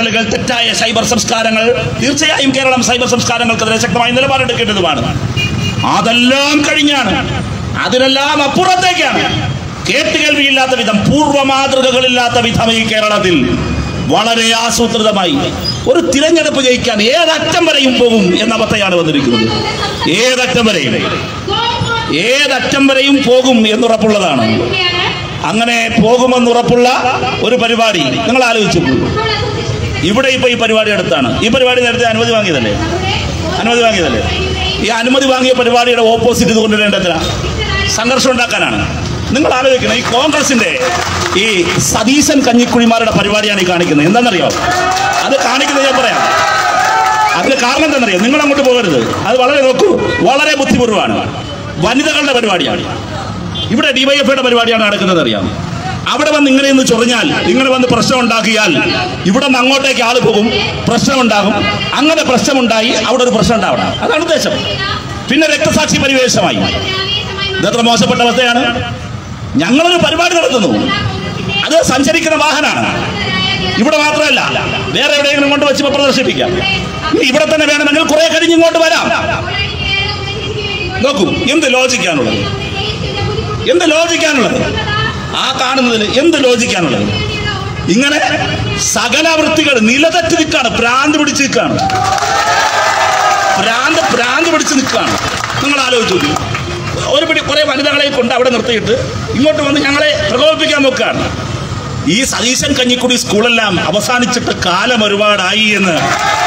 ഇടപെടലുകൾ തെറ്റായ സൈബർ സംസ്കാരങ്ങൾ തീർച്ചയായും കേരളം സൈബർ സംസ്കാരങ്ങൾക്കെതിരെ ശക്തമായ നിലപാടെടുക്കേണ്ടതുമാണ് അതെല്ലാം കഴിഞ്ഞാണ് അതിനെല്ലാം അപ്പുറത്തേക്കാണ് കേട്ടുകേൾവിയില്ലാത്ത വിധം പൂർവ്വ മാതൃകകളില്ലാത്ത വിധം ഈ കേരളത്തിൽ വളരെ ആസൂത്രിതമായി ഒരു തിരഞ്ഞെടുപ്പ് ജയിക്കാൻ ഏതറ്റം വരെയും പോകും എന്ന അവസ്ഥയാണ് വന്നിരിക്കുന്നത് ഏതറ്റം വരെയും ഏതറ്റം വരെയും പോകും എന്നുറപ്പുള്ളതാണ് അങ്ങനെ പോകുമെന്നുറപ്പുള്ള ഒരു പരിപാടി നിങ്ങൾ ആലോചിച്ചു ഇവിടെ ഇപ്പൊ ഈ പരിപാടി അടുത്താണ് ഈ പരിപാടി നേരത്തെ അനുമതി വാങ്ങിയതല്ലേ അനുമതി വാങ്ങിയതല്ലേ ഈ അനുമതി വാങ്ങിയ പരിപാടിയുടെ ഓപ്പോസിറ്റ് ഇത് കൊണ്ടുവരേണ്ടതിനാ സംഘർഷം ഉണ്ടാക്കാനാണ് നിങ്ങൾ ആലോചിക്കണം ഈ കോൺഗ്രസിന്റെ ഈ സതീശൻ കഞ്ഞിക്കുഴിമാരുടെ പരിപാടിയാണ് ഈ കാണിക്കുന്നത് എന്താണെന്നറിയോ അത് കാണിക്കുന്നത് ഞാൻ പറയാം അതിന് കാരണം എന്താണെന്നറിയോ നിങ്ങൾ അങ്ങോട്ട് പോകരുത് അത് വളരെ നോക്കൂ വളരെ ബുദ്ധിപൂർവ്വമാണ് വനിതകളുടെ പരിപാടിയാണ് ഇവിടെ ഡിവൈഎഫ്ഐയുടെ പരിപാടിയാണ് നടക്കുന്നത് അറിയാം അവിടെ വന്ന് ഇങ്ങനെ ഒന്ന് ചൊറിഞ്ഞാൽ ഇങ്ങനെ വന്ന് പ്രശ്നം ഉണ്ടാക്കിയാൽ ഇവിടെ നിന്ന് അങ്ങോട്ടേക്ക് ആള് പോകും പ്രശ്നമുണ്ടാകും അങ്ങനെ പ്രശ്നമുണ്ടായി അവിടെ ഒരു പ്രശ്നം ഉണ്ടാവണം അതാണ് ഉദ്ദേശം പിന്നെ രക്തസാക്ഷി പരിവേഷമായി ഇതത്ര മോശപ്പെട്ട അവസ്ഥയാണ് ഞങ്ങളൊരു പരിപാടി നടത്തുന്നു അത് സഞ്ചരിക്കുന്ന വാഹനമാണ് ഇവിടെ മാത്രമല്ല വേറെ എവിടെയെങ്കിലും കൊണ്ട് വെച്ച് പ്രദർശിപ്പിക്കാം ഇനി ഇവിടെ തന്നെ വേണമെങ്കിൽ കുറെ കഴിഞ്ഞ് ഇങ്ങോട്ട് വരാം നോക്കൂ എന്ത് ലോജിക്കാനുള്ളത് എന്ത് ലോജിക്കാനുള്ളത് ആ കാണുന്നതിൽ എന്ത് ലോജിക്കാനുള്ളത് ഇങ്ങനെ സകല വൃത്തികൾ നിലതെറ്റി നിൽക്കാണ് ഭ്രാന്ത് പിടിച്ച് നിൽക്കാണ് ഭ്രാന്ത് ഭ്രാന്ത് പിടിച്ച് നിൽക്കാണ് നിങ്ങൾ ആലോചിച്ചു നോക്കൂ. ഒരു പിടി കുറെ വനിതകളെ കൊണ്ട് അവിടെ നിർത്തിയിട്ട് ഇങ്ങോട്ട് വന്ന് ഞങ്ങളെ പ്രകോപിപ്പിക്കാൻ നോക്കുകയാണ് ഈ സതീശൻ കഞ്ഞിക്കുടി സ്കൂളെല്ലാം അവസാനിച്ചിട്ട് കാലം ഒരുപാടായി എന്ന്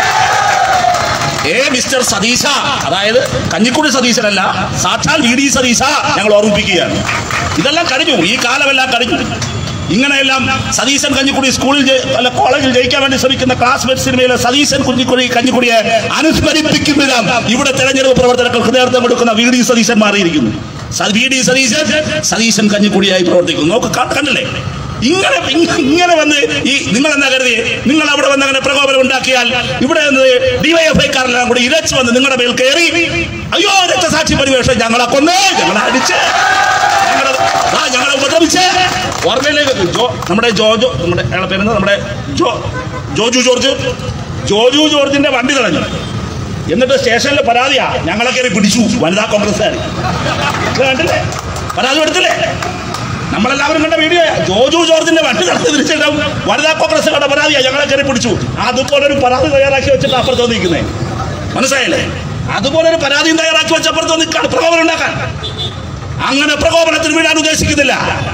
ഏ മിസ്റ്റർ സതീശ അതായത് കഞ്ഞിക്കുടി സതീശനല്ല സാക്ഷാൽ വി ഡി സതീശ ഞങ്ങൾ ഓർമ്മിപ്പിക്കുകയാണ് ഇതെല്ലാം കഴിഞ്ഞു ഈ കാലമെല്ലാം കഴിഞ്ഞു ഇങ്ങനെയെല്ലാം സതീശൻ കഞ്ഞിക്കുടി സ്കൂളിൽ ജയി- അല്ല കോളേജിൽ ജയിക്കാൻ വേണ്ടി ശ്രമിക്കുന്ന ക്ലാസ്മേറ്റ് സിനിമയിലെ സതീശൻ കുഞ്ഞിക്കുടി കഞ്ഞിക്കുടിയെ അനുസ്മരിപ്പിക്കും വിധം ഇവിടെ തെരഞ്ഞെടുപ്പ് പ്രവർത്തനങ്ങൾക്ക് നേതൃത്വം കൊടുക്കുന്ന വി ഡി സതീശൻ മാറിയിരിക്കുന്നു സ- വി ഡി സതീശൻ സതീശൻ കഞ്ഞിക്കുടിയായി പ്രവർത്തിക്കുന്നു നോക്ക് ക- കണ്ടില്ലേ ഇങ്ങനെ ഇങ്ങ- ഇങ്ങനെ വന്ന് ഈ നിങ്ങൾ എന്താ കരുതി നിങ്ങൾ അവിടെ വന്ന് അങ്ങനെ പ്രകോപനം ഉണ്ടാക്കിയാൽ ഇവിടെ ഡിവൈഎഫ്ഐക്കാരെല്ലാം കൂടി ഇരച്ചു വന്ന് നിങ്ങളുടെ മേൽ കയറി അയ്യോ രക്തസാക്ഷി പരിവേഷം ഞങ്ങളെ കൊന്ന് ഞങ്ങളെ അടിച്ച് ഞങ്ങളെ ആ, ഞങ്ങളെ ഉപദ്രവിച്ച് ഓർമ്മയിലേക്ക് ജോ നമ്മുടെ ജോജോ നമ്മുടെ അയാളെ പേരെന്താ നമ്മുടെ ജോ ജോജു ജോർജ് ജോജു ജോർജിന്റെ വണ്ടി തടഞ്ഞു എന്നിട്ട് സ്റ്റേഷനിൽ പരാതിയാ ഞങ്ങളെ കയറി പിടിച്ചു വനിതാ കോൺഗ്രസ്സുകാർ ഇത് കണ്ടില്ലേ പരാതി കൊടുത്തില്ലേ നമ്മളെല്ലാവരും കണ്ട വീഡിയോ ജോജു ജോർജിന്റെ വണ്ടി നടത്തി തിരിച്ചിട്ടും വനിതാ കോൺഗ്രസ് കണ്ട പരാതിയാ ഞങ്ങളെ കയറി പിടിച്ചു അതുപോലെ ഒരു പരാതി തയ്യാറാക്കി വെച്ചിട്ട് അപ്പുറത്ത് നിൽക്കുന്നേ മനസ്സിലായില്ലേ അതുപോലെ ഒരു പരാതിയും തയ്യാറാക്കി വെച്ച് അപ്പുറത്ത് നിൽക്കാണ് പ്രകോപനം ഉണ്ടാക്കാൻ അങ്ങനെ പ്രകോപനത്തിന് വീഴാൻ ഉദ്ദേശിക്കുന്നില്ല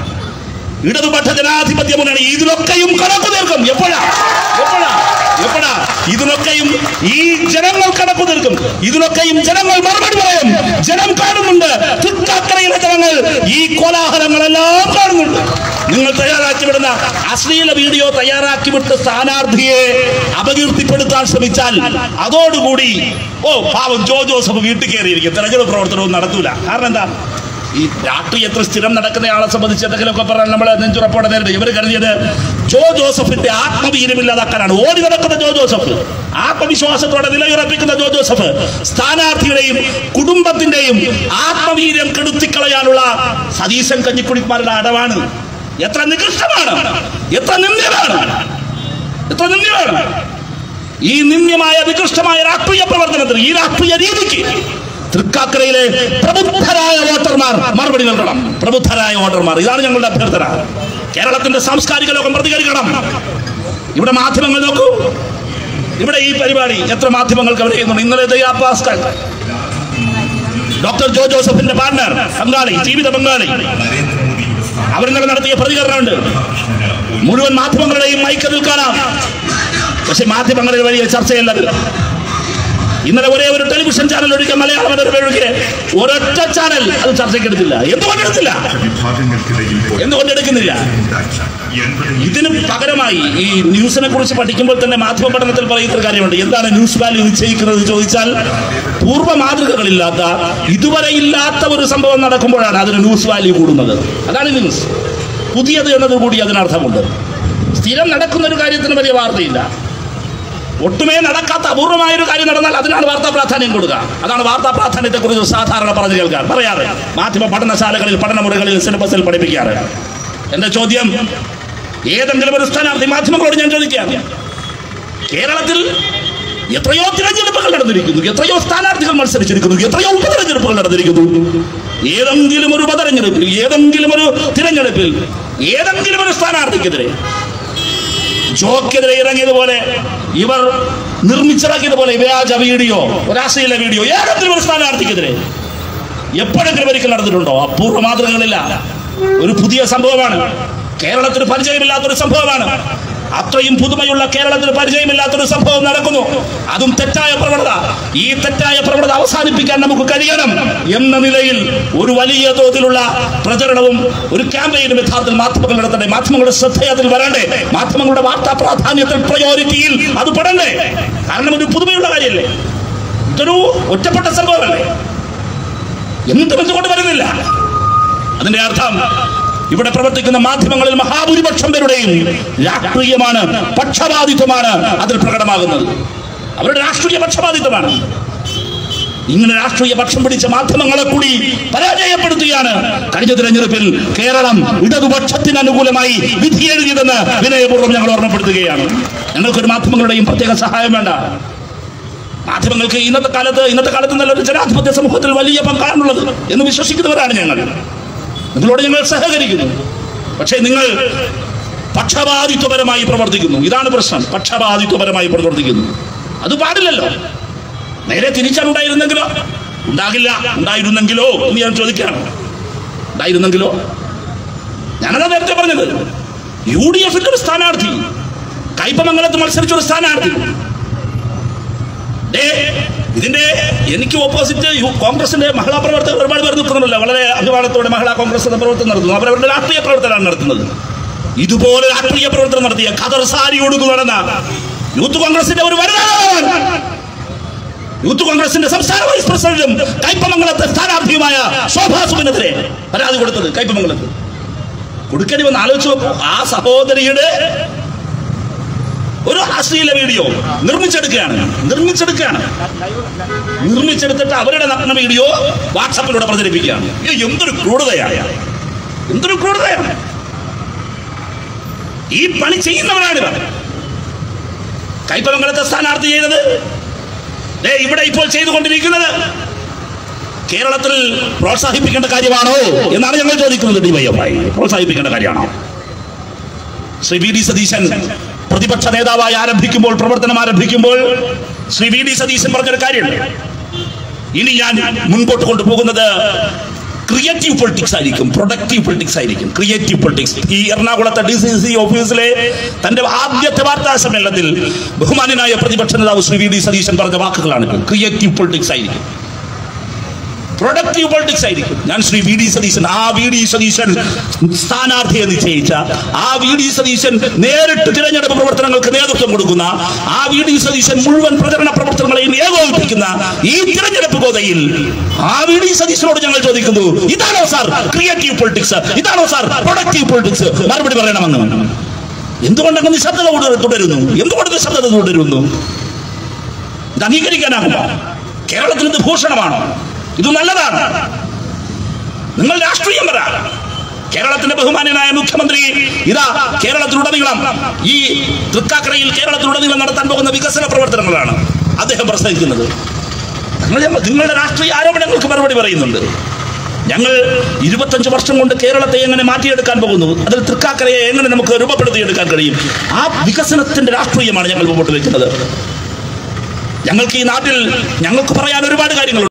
ഇടതുപക്ഷ ജനാധിപത്യ മുന്നണി ഇതിനൊക്കെയും കണക്ക് തീർക്കും എപ്പോഴാ എപ്പോഴാ എപ്പോഴാ ഇതിനൊക്കെയും ഈ ജനങ്ങൾ കണക്ക് തീർക്കും ഇതിനൊക്കെയും ജനങ്ങൾ മറുപടി പറയും ജനം കാണുന്നുണ്ട് തൃക്കാക്കരയിലെ ജനങ്ങൾ ഈ കോലാഹലങ്ങളെല്ലാം കാണുന്നുണ്ട് നിങ്ങൾ തയ്യാറാക്കി വിടുന്ന അശ്ലീല വീഡിയോ തയ്യാറാക്കി വിട്ട് സ്ഥാനാർത്ഥിയെ അപകീർത്തിപ്പെടുത്താൻ ശ്രമിച്ചാൽ അതോടുകൂടി ഓ പാവം ജോ ജോസഫ് വീട്ടിൽ കയറിയിരിക്കും തെരഞ്ഞെടുപ്പ് പ്രവർത്തനവും നടത്തൂല കാരണം എന്താ ഈ രാഷ്ട്രീയത്തിൽ സ്ഥിരം നടക്കുന്നയാളെ സംബന്ധിച്ച് എന്തെങ്കിലുമൊക്കെ പറഞ്ഞാൽ നമ്മൾ നെഞ്ചുറപ്പോടെ നേരിടും ഇവർ കരുതിയത് ജോ ജോസഫിന്റെ ആത്മവീര്യമില്ലാതാക്കാനാണ് ഓടി നടക്കുന്ന ജോ ജോസഫ് ആത്മവിശ്വാസത്തോടെ നിലയുറപ്പിക്കുന്ന ജോ ജോസഫ് സ്ഥാനാർത്ഥിയുടെയും കുടുംബത്തിന്റെയും ആത്മവീര്യം കെടുത്തിക്കളയാനുള്ള സതീശൻ കഞ്ഞിക്കുടിമാരുടെ അടവാണ് എത്ര നികൃഷ്ടമാണ് എത്ര നിന്ദ്യമാണ് എത്ര നിന്ദ്യമാണ് ഈ നിന്ദ്യമായ നികൃഷ്ടമായ രാഷ്ട്രീയ പ്രവർത്തനത്തിന് ഈ രാഷ്ട്രീയ രീതിക്ക് തൃക്കാക്കരയിലെ പ്രബുദ്ധരായ വോട്ടർമാർ മറുപടി നൽകണം പ്രബുദ്ധരായ വോട്ടർമാർ ഇതാണ് ഞങ്ങളുടെ അഭ്യർത്ഥന കേരളത്തിന്റെ സാംസ്കാരിക ലോകം പ്രതികരിക്കണം ഇവിടെ മാധ്യമങ്ങൾ നോക്കൂ ഇവിടെ ഈ പരിപാടി എത്ര മാധ്യമങ്ങൾ കവർ ചെയ്യുന്നുണ്ട് ഇന്നലെ ദയാ പാസ്കൽ ഡോക്ടർ ജോ ജോസഫിന്റെ പാർട്ണർ പങ്കാളി ജീവിത പങ്കാളി അവർ ഇന്നലെ നടത്തിയ പ്രതികരണമുണ്ട് മുഴുവൻ മാധ്യമങ്ങളുടെയും മൈക്കതിൽ കാണാം പക്ഷെ മാധ്യമങ്ങളിൽ വലിയ ചർച്ചയല്ലത് ഇന്നലെ ഒരേ ഒരു ടെലിവിഷൻ ചാനൽ ഒഴികെ മലയാളം മനോരമ ഒഴികെ ഒരൊറ്റ ചാനൽ അത് ചർച്ചയ്ക്കെടുത്തില്ല എന്തുകൊണ്ടെടുത്തില്ല വിഭാഗങ്ങൾക്കിടയിൽ എന്തുകൊണ്ടെടുക്കുന്നില്ല ഇതിന് പകരമായി ഈ ന്യൂസിനെ കുറിച്ച് പഠിക്കുമ്പോൾ തന്നെ മാധ്യമ പഠനത്തിൽ പറയുന്ന ഒരു കാര്യമുണ്ട് എന്താണ് ന്യൂസ് വാല്യൂ നിശ്ചയിക്കുന്നത് എന്ന് ചോദിച്ചാൽ പൂർവ്വ മാതൃകകളില്ലാത്ത ഇതുവരെ ഇല്ലാത്ത ഒരു സംഭവം നടക്കുമ്പോഴാണ് അതിന് ന്യൂസ് വാല്യൂ കൂടുന്നത് അതാണ് ന്യൂസ് പുതിയത് എന്നത് കൂടി അതിനർത്ഥമുണ്ട് സ്ഥിരം നടക്കുന്ന ഒരു കാര്യത്തിന് വലിയ വാർത്തയില്ല ഒട്ടുമേ നടക്കാത്ത അപൂർവമായ ഒരു കാര്യം നടന്നാൽ അതിനാണ് വാർത്താ പ്രാധാന്യം കൊടുക്കുക അതാണ് വാർത്താ പ്രാധാന്യത്തെ കുറിച്ച് സാധാരണ പറഞ്ഞു കേൾക്കാൻ പറയാറ് മാധ്യമ പഠനശാലകളിൽ പഠനമുറികളിൽ സിലബസിൽ പഠിപ്പിക്കാറ് എന്റെ ചോദ്യം ഏതെങ്കിലും ഒരു സ്ഥാനാർത്ഥി മാധ്യമങ്ങളോട് ഞാൻ ചോദിക്കുകയാണ് കേരളത്തിൽ എത്രയോ തിരഞ്ഞെടുപ്പുകൾ നടന്നിരിക്കുന്നു എത്രയോ സ്ഥാനാർത്ഥികൾ മത്സരിച്ചിരിക്കുന്നു എത്രയോ ഉപതെരഞ്ഞെടുപ്പുകൾ നടന്നിരിക്കുന്നു ഏതെങ്കിലും ഒരു ഉപതെരഞ്ഞെടുപ്പിൽ ഏതെങ്കിലും ഒരു തിരഞ്ഞെടുപ്പിൽ ഏതെങ്കിലും ഒരു സ്ഥാനാർത്ഥിക്കെതിരെ ജോക്കെതിരെ ഇറങ്ങിയതുപോലെ ഇവർ നിർമ്മിച്ചിറക്കിയതുപോലെ വ്യാജ വീഡിയോ ഒരാശയില വീഡിയോ ഏതെങ്കിലും ഒരു സ്ഥാനാർത്ഥിക്കെതിരെ എപ്പോഴെങ്കിലും ഒരിക്കൽ നടന്നിട്ടുണ്ടോ അപൂർവ മാതൃകകളില്ല ഒരു പുതിയ സംഭവമാണ് കേരളത്തിന് പരിചയമില്ലാത്തൊരു സംഭവമാണ് അത്രയും പുതുമയുള്ള കേരളത്തിന് പരിചയമില്ലാത്തൊരു സംഭവം നടക്കുന്നു അതും തെറ്റായ പ്രവണത ഈ തെറ്റായ പ്രവണത അവസാനിപ്പിക്കാൻ നമുക്ക് കഴിയണം എന്ന നിലയിൽ ഒരു വലിയ തോതിലുള്ള പ്രചരണവും ഒരു ക്യാമ്പയിനും യഥാർത്ഥത്തിൽ മാധ്യമങ്ങൾ നടത്തണ്ടേ മാധ്യമങ്ങളുടെ ശ്രദ്ധ അതിൽ വരണ്ടേ മാധ്യമങ്ങളുടെ വാർത്താ പ്രാധാന്യത്തിൽ പ്രയോറിറ്റിയിൽ അത് പെടണ്ടേ കാരണം ഒരു പുതുമയുള്ള കാര്യമല്ലേ ഇതൊരു ഒറ്റപ്പെട്ട സംഭവമല്ലേ എന്തും എന്തുകൊണ്ട് വരുന്നില്ല അതിന്റെ അർത്ഥം ഇവിടെ പ്രവർത്തിക്കുന്ന മാധ്യമങ്ങളിൽ മഹാഭൂരിപക്ഷം പേരുടെയും രാഷ്ട്രീയമാണ് പക്ഷപാതിത്വമാണ് അതിൽ പ്രകടമാകുന്നത് അവരുടെ രാഷ്ട്രീയ പക്ഷപാതിത്വമാണ് ഇങ്ങനെ രാഷ്ട്രീയ പക്ഷം പിടിച്ച മാധ്യമങ്ങളെ കൂടി പരാജയപ്പെടുത്തുകയാണ് കഴിഞ്ഞ തിരഞ്ഞെടുപ്പിൽ കേരളം ഇടതുപക്ഷത്തിന് അനുകൂലമായി വിധി എഴുതിയതെന്ന് വിനയപൂർവ്വം ഞങ്ങൾ ഓർമ്മപ്പെടുത്തുകയാണ് ഞങ്ങൾക്കൊരു മാധ്യമങ്ങളുടെയും പ്രത്യേക സഹായം വേണ്ട മാധ്യമങ്ങൾക്ക് ഇന്നത്തെ കാലത്ത് ഇന്നത്തെ കാലത്ത് നല്ലൊരു ജനാധിപത്യ സമൂഹത്തിൽ വലിയ പങ്കാണുള്ളത് എന്ന് വിശ്വസിക്കുന്നവരാണ് ഞങ്ങൾ നിങ്ങളോട് ഞങ്ങൾ സഹകരിക്കുന്നു പക്ഷേ നിങ്ങൾ പക്ഷപാതിത്വപരമായി പ്രവർത്തിക്കുന്നു ഇതാണ് പ്രശ്നം പക്ഷപാതിത്വപരമായി പ്രവർത്തിക്കുന്നു അത് പാടില്ലല്ലോ നേരെ തിരിച്ചാണ് ഉണ്ടായിരുന്നെങ്കിലോ ഉണ്ടാകില്ല ഉണ്ടായിരുന്നെങ്കിലോ എന്ന് ഞാൻ ചോദിക്കുകയാണ് ഉണ്ടായിരുന്നെങ്കിലോ ഞാനതാ നേരത്തെ പറഞ്ഞത് യു ഡി എഫിന്റെ ഒരു സ്ഥാനാർത്ഥി കൈപ്പമംഗലത്ത് മത്സരിച്ച ഒരു സ്ഥാനാർത്ഥി ദേ, ഇതിന്റെ എനിക്ക് ഓപ്പോസിറ്റ് യു- കോൺഗ്രസിന്റെ മഹിളാ പ്രവർത്തകർ ഒരുപാട് പേർ നിൽക്കുന്നുണ്ടല്ലോ വളരെ അഭിമാനത്തോടെ മഹിളാ കോൺഗ്രസ് എന്ന പ്രവർത്തനം നടത്തുന്നു അവരവരുടെ രാഷ്ട്രീയ പ്രവർത്തനമാണ് നടത്തുന്നത് ഇതുപോലെ രാഷ്ട്രീയ പ്രവർത്തനം നടത്തിയ ഖദർ സാരി കൊടുക്കു നടന്ന യൂത്ത് കോൺഗ്രസിന്റെ ഒരു വനിതാ യൂത്ത് കോൺഗ്രസിന്റെ സംസ്ഥാന വൈസ് പ്രസിഡന്റും കൈപ്പമംഗലത്തെ സ്ഥാനാർത്ഥിയുമായ ശോഭാ സുബിനെതിരെ പരാതി കൊടുത്തത് കൈപ്പമംഗലത്ത് കൊടുക്കേണ്ടി വന്ന് ആലോചിച്ച് നോക്കൂ ആ സഹോദരിയുടെ ഒരു അശ്ലീല വീഡിയോ നിർമ്മിച്ചെടുക്കുകയാണ് നിർമ്മിച്ചെടുക്കുകയാണ് നിർമ്മിച്ചെടുത്തിട്ട് അവരുടെ നഗ്ന വീഡിയോ വാട്സാപ്പിലൂടെ പ്രചരിപ്പിക്കുകയാണ് ഇത് എന്തൊരു ക്രൂരതയാണ് എന്തൊരു ക്രൂരതയാണ് ഈ പണി ചെയ്യുന്നവരാണിവർ കൈപ്പമംഗലത്തെ സ്ഥാനാർത്ഥി ചെയ്തത് ദേ ഇവിടെ ഇപ്പോൾ ചെയ്തുകൊണ്ടിരിക്കുന്നത് കേരളത്തിൽ പ്രോത്സാഹിപ്പിക്കേണ്ട കാര്യമാണോ എന്നാണ് ഞങ്ങൾ ചോദിക്കുന്നത് ഡിവൈഎഫ്ഐ പ്രോത്സാഹിപ്പിക്കേണ്ട കാര്യമാണോ ശ്രീ വി ഡി സതീശൻ പ്രതിപക്ഷ നേതാവായി ആരംഭിക്കുമ്പോൾ പ്രവർത്തനം ആരംഭിക്കുമ്പോൾ ശ്രീ വി ഡി സതീശൻ പറഞ്ഞൊരു കാര്യമുണ്ട് ഇനി ഞാൻ മുൻപോട്ട് കൊണ്ടുപോകുന്നത് ക്രിയേറ്റീവ് പൊളിറ്റിക്സ് ആയിരിക്കും പ്രൊഡക്റ്റീവ് പൊളിറ്റിക്സ് ആയിരിക്കും ക്രിയേറ്റീവ് പൊളിറ്റിക്സ് ഈ എറണാകുളത്തെ ഡി സി സി ഓഫീസിലെ തന്റെ ആദ്യത്തെ വാർത്താ സമ്മേളനത്തിൽ ബഹുമാനനായ പ്രതിപക്ഷ നേതാവ് ശ്രീ വി ഡി സതീശൻ പറഞ്ഞ വാക്കുകളാണ് ക്രിയേറ്റീവ് പൊളിറ്റിക്സ് ആയിരിക്കും പ്രൊഡക്റ്റീവ് പൊളിറ്റിക്സ് ആയിരിക്കും ഞാൻ ശ്രീ വി ഡി സതീശൻ ആ വി ഡി സതീശൻ സ്ഥാനാർത്ഥിയെ നിശ്ചയിച്ച ആ വി ഡി സതീശൻ നേരിട്ട് തിരഞ്ഞെടുപ്പ് പ്രവർത്തനങ്ങൾക്ക് നേതൃത്വം കൊടുക്കുന്ന ആ വി ഡി സതീശൻ മുഴുവൻ പ്രചരണ പ്രവർത്തനങ്ങളെയും ഏകോപിപ്പിക്കുന്ന ഈ തിരഞ്ഞെടുപ്പ് ഗോതയിൽ ആ വി ഡി സതീശനോട് ഞങ്ങൾ ചോദിക്കുന്നു ഇതാണോ സാർ ക്രിയേറ്റീവ് പൊളിറ്റിക്സ് ഇതാണോ സാർ പ്രൊഡക്റ്റീവ് പൊളിറ്റിക്സ് മറുപടി പറയണമെന്ന് എന്തുകൊണ്ടങ്ങ് നിശബ്ദത തുട- തുടരുന്നു എന്തുകൊണ്ട് നിശബ്ദത തുടരുന്നു ഇത് അംഗീകരിക്കാനാകുമോ കേരളത്തിന് ഇത് ഭൂഷണമാണോ ഇത് നല്ലതാണ് നിങ്ങൾ രാഷ്ട്രീയം പറ കേരളത്തിന്റെ ബഹുമാന്യനായ മുഖ്യമന്ത്രി ഇതാ കേരളത്തിലുടനീളം ഈ തൃക്കാക്കരയിൽ കേരളത്തിലുടനീളം നടത്താൻ പോകുന്ന വികസന പ്രവർത്തനങ്ങളാണ് അദ്ദേഹം പ്രസംഗിക്കുന്നത് നിങ്ങൾ നിങ്ങളുടെ രാഷ്ട്രീയ ആരോപണങ്ങൾക്ക് മറുപടി പറയുന്നുണ്ട് ഞങ്ങൾ ഇരുപത്തഞ്ച് വർഷം കൊണ്ട് കേരളത്തെ എങ്ങനെ മാറ്റിയെടുക്കാൻ പോകുന്നു അതിൽ തൃക്കാക്കരയെ എങ്ങനെ നമുക്ക് രൂപപ്പെടുത്തിയെടുക്കാൻ കഴിയും ആ വികസനത്തിന്റെ രാഷ്ട്രീയമാണ് ഞങ്ങൾ മുമ്പോട്ട് വെക്കുന്നത് ഞങ്ങൾക്ക് ഈ നാട്ടിൽ ഞങ്ങൾക്ക് പറയാൻ ഒരുപാട് കാര്യങ്ങളുണ്ട്